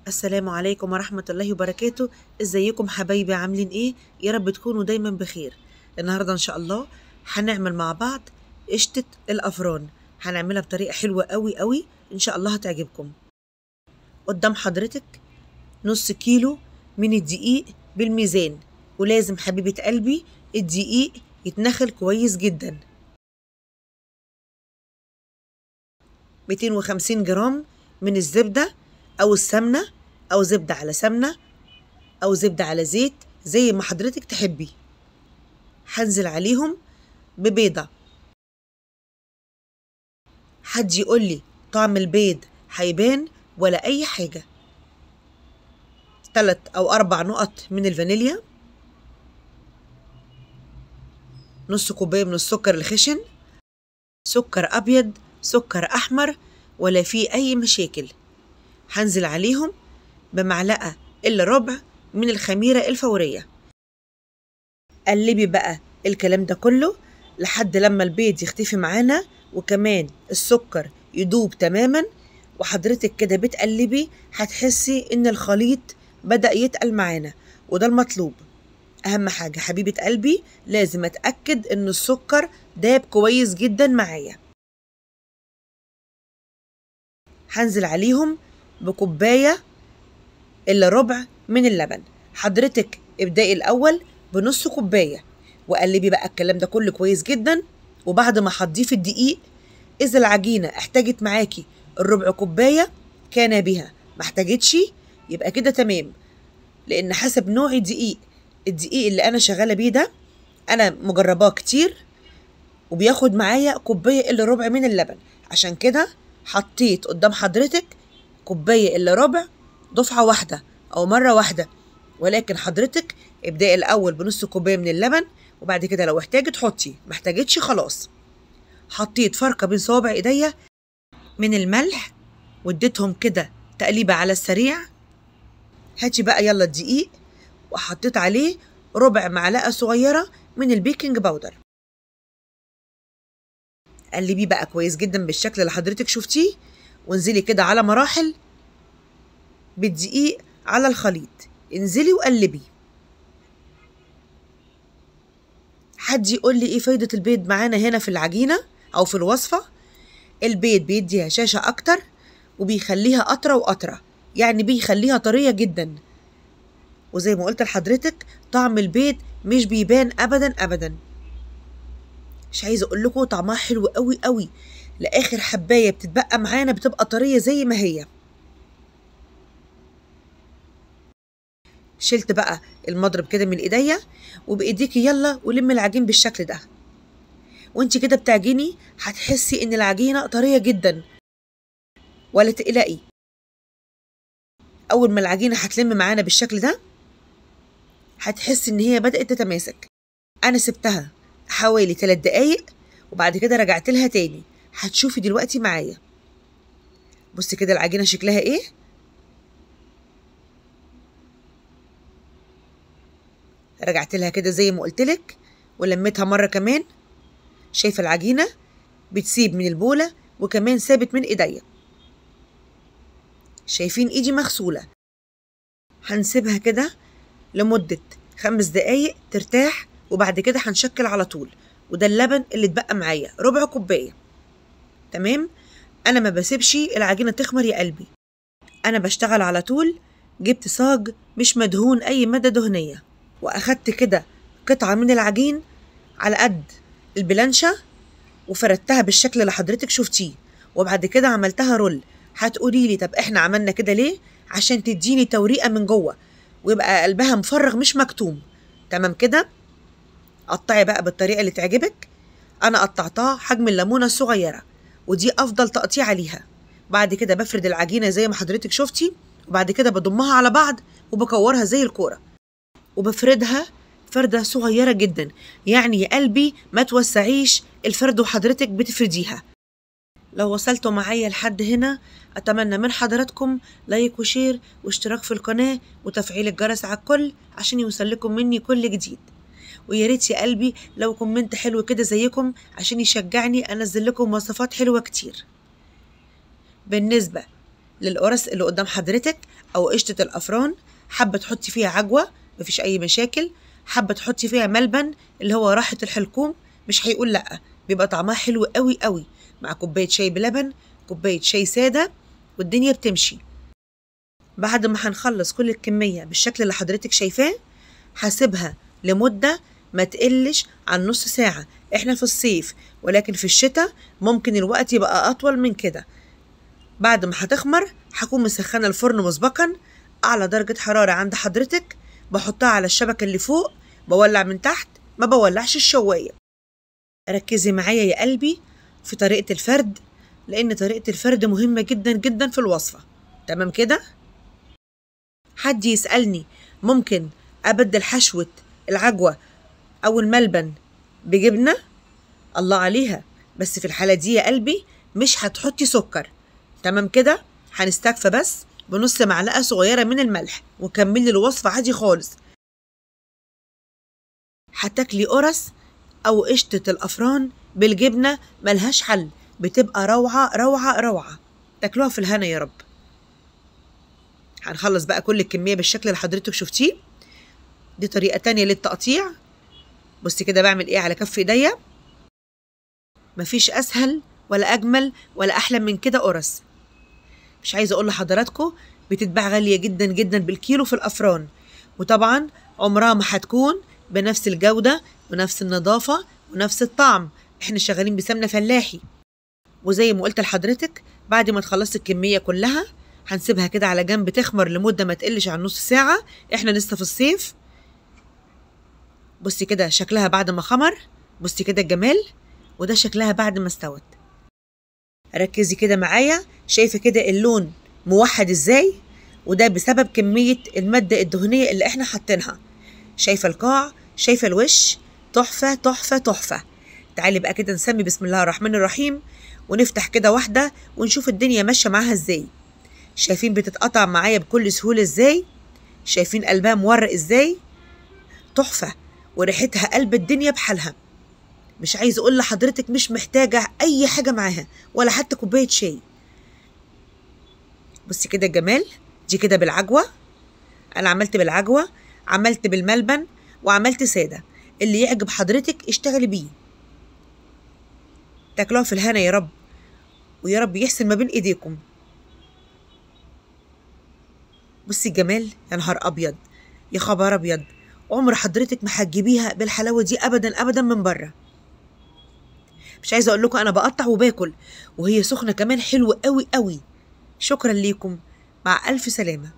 السلام عليكم ورحمة الله وبركاته ازيكم حبايبي عاملين ايه يا رب تكونوا دايما بخير النهاردة ان شاء الله هنعمل مع بعض قشطة الأفران هنعملها بطريقة حلوة قوي قوي ان شاء الله هتعجبكم قدام حضرتك نص كيلو من الدقيق بالميزان ولازم حبيبة قلبي الدقيق يتنخل كويس جدا 250 جرام من الزبدة أو السمنة أو زبدة على سمنة أو زبدة على زيت زي ما حضرتك تحبي هنزل عليهم ببيضة حد يقول لي طعم البيض هيبان ولا أي حاجة تلات أو أربع نقط من الفانيليا نص كوباية من السكر الخشن سكر أبيض سكر أحمر ولا فيه أي مشاكل هنزل عليهم بمعلقة إلا ربع من الخميرة الفورية قلبي بقى الكلام ده كله لحد لما البيض يختفي معانا وكمان السكر يدوب تماما وحضرتك كده بتقلبي هتحسي ان الخليط بدأ يتقل معانا وده المطلوب اهم حاجة حبيبة قلبي لازم اتأكد ان السكر داب كويس جدا معايا هنزل عليهم بكوباية إلا ربع من اللبن حضرتك ابدأي الأول بنص كوباية وقلبي بقى الكلام ده كله كويس جدا وبعد ما هتضيفي الدقيق إذا العجينة احتاجت معاكي الربع كوباية كان بها ما احتاجتش يبقى كده تمام لأن حسب نوع الدقيق الدقيق اللي أنا شغالة بيه ده أنا مجرباه كتير وبياخد معايا كوباية إلا ربع من اللبن عشان كده حطيت قدام حضرتك كوباية إلا ربع دفعة واحدة أو مرة واحدة ولكن حضرتك ابدأي الأول بنص كوباية من اللبن وبعد كده لو احتاجت حطي ما احتاجتش خلاص حطيت فرقة بين صوابع ايديا من الملح واديتهم كده تقليبة على السريع هاتي بقى يلا الدقيق وحطيت عليه ربع معلقة صغيرة من البيكنج باودر قلبيه بقى كويس جدا بالشكل اللي حضرتك شفتيه وانزلي كده على مراحل بالدقيق على الخليط انزلي وقلبي حد يقول لي ايه فايدة البيض معانا هنا في العجينة او في الوصفة البيض بيدي هشاشة اكتر وبيخليها اطرى واطرى يعني بيخليها طرية جدا وزي ما قلت لحضرتك طعم البيض مش بيبان ابدا ابدا مش عايزه اقول لكم طعمها حلو قوي قوي لاخر حبايه بتتبقى معانا بتبقى طريه زي ما هي شلت بقى المضرب كده من ايديا وبايديكي يلا ولم العجين بالشكل ده وانت كده بتعجني هتحسي ان العجينه طريه جدا ولا تقلقي اول ما العجينه هتلم معانا بالشكل ده هتحسي ان هي بدات تتماسك انا سبتها حوالي 3 دقايق وبعد كده رجعت لها تاني هتشوفي دلوقتي معايا بصي كده العجينه شكلها ايه رجعت لها كده زي ما قلت لك ولميتها مره كمان شايفه العجينه بتسيب من البوله وكمان سابت من ايديا شايفين ايدي مغسوله هنسيبها كده لمده خمس دقايق ترتاح وبعد كده هنشكل على طول وده اللبن اللي اتبقى معايا ربع كوبايه تمام انا ما بسيبش العجينه تخمر يا قلبي انا بشتغل على طول جبت صاج مش مدهون اي ماده دهنيه واخدت كده قطعه من العجين على قد البلانشه وفردتها بالشكل اللي حضرتك شفتيه وبعد كده عملتها رول هتقولي لي طب احنا عملنا كده ليه عشان تديني توريقه من جوه ويبقى قلبها مفرغ مش مكتوم تمام كده قطعي بقى بالطريقه اللي تعجبك انا قطعتها حجم الليمونه الصغيره ودي افضل تقطيع ليها بعد كده بفرد العجينه زي ما حضرتك شفتي وبعد كده بضمها على بعض وبكورها زي الكوره وبفردها فردة صغيرة جدا يعني يا قلبي ما توسعيش الفرد وحضرتك بتفرديها لو وصلتوا معايا لحد هنا أتمنى من حضراتكم لايك وشير واشتراك في القناة وتفعيل الجرس على الكل عشان يوصل لكم مني كل جديد ويا ريت يا قلبي لو كومنت حلو كده زيكم عشان يشجعني انزل لكم وصفات حلوه كتير بالنسبه للقرص اللي قدام حضرتك او قشطه الافران حابه تحطي فيها عجوه مفيش اي مشاكل حابه تحطي فيها ملبن اللي هو راحه الحلقوم مش هيقول لا بيبقى طعمها حلو قوي قوي مع كوبايه شاي بلبن كوبايه شاي ساده والدنيا بتمشي بعد ما هنخلص كل الكميه بالشكل اللي حضرتك شايفاه هسيبها لمده ما تقلش عن نص ساعه احنا في الصيف ولكن في الشتاء ممكن الوقت يبقى اطول من كده بعد ما هتخمر هكون مسخنه الفرن مسبقا اعلى درجه حراره عند حضرتك بحطها على الشبكه اللي فوق بولع من تحت ما بولعش الشوايه ركزي معايا يا قلبي في طريقه الفرد لان طريقه الفرد مهمه جدا جدا في الوصفه تمام كده حد يسالني ممكن ابدل حشوه العجوه او الملبن بجبنه الله عليها بس في الحاله دي يا قلبي مش هتحطي سكر تمام كده هنستكفى بس بنص معلقه صغيره من الملح وكملي الوصفه عادي خالص هتاكلي قرص او قشطه الافران بالجبنه ملهاش حل بتبقى روعه روعه روعه تاكلوها في الهنا يا رب هنخلص بقى كل الكميه بالشكل اللي حضرتك شفتيه دي طريقه تانية للتقطيع بصي كده بعمل ايه على كف ايديا مفيش اسهل ولا اجمل ولا احلى من كده قرص مش عايزه اقول لحضراتكم بتتباع غاليه جدا جدا بالكيلو في الافران وطبعا عمرها ما هتكون بنفس الجوده ونفس النظافه ونفس الطعم احنا شغالين بسمنه فلاحي وزي ما قلت لحضرتك بعد ما تخلصي الكميه كلها هنسيبها كده على جنب تخمر لمده ما تقلش عن نص ساعه احنا لسه في الصيف بصي كده شكلها بعد ما خمر بصي كده الجمال وده شكلها بعد ما استوت ركزي كده معايا شايفه كده اللون موحد ازاي وده بسبب كميه الماده الدهنيه اللي احنا حاطينها شايفه القاع شايفه الوش تحفه تحفه تحفه تعالي بقى كده نسمي بسم الله الرحمن الرحيم ونفتح كده واحده ونشوف الدنيا ماشيه معاها ازاي شايفين بتتقطع معايا بكل سهوله ازاي شايفين قلبها مورق ازاي تحفه وريحتها قلب الدنيا بحالها مش عايز اقول لحضرتك مش محتاجه اي حاجه معاها ولا حتى كوبايه شاي بصي كده الجمال دي كده بالعجوه انا عملت بالعجوه عملت بالملبن وعملت ساده اللي يعجب حضرتك اشتغلي بيه تاكلوها في الهنا يا رب ويا رب يحسن ما بين ايديكم بصي الجمال يا نهار ابيض يا خبر ابيض عمر حضرتك ما هتجيبيها بالحلاوه دي ابدا ابدا من بره مش عايزه اقول لكم انا بقطع وباكل وهي سخنه كمان حلوه قوي قوي شكرا ليكم مع الف سلامه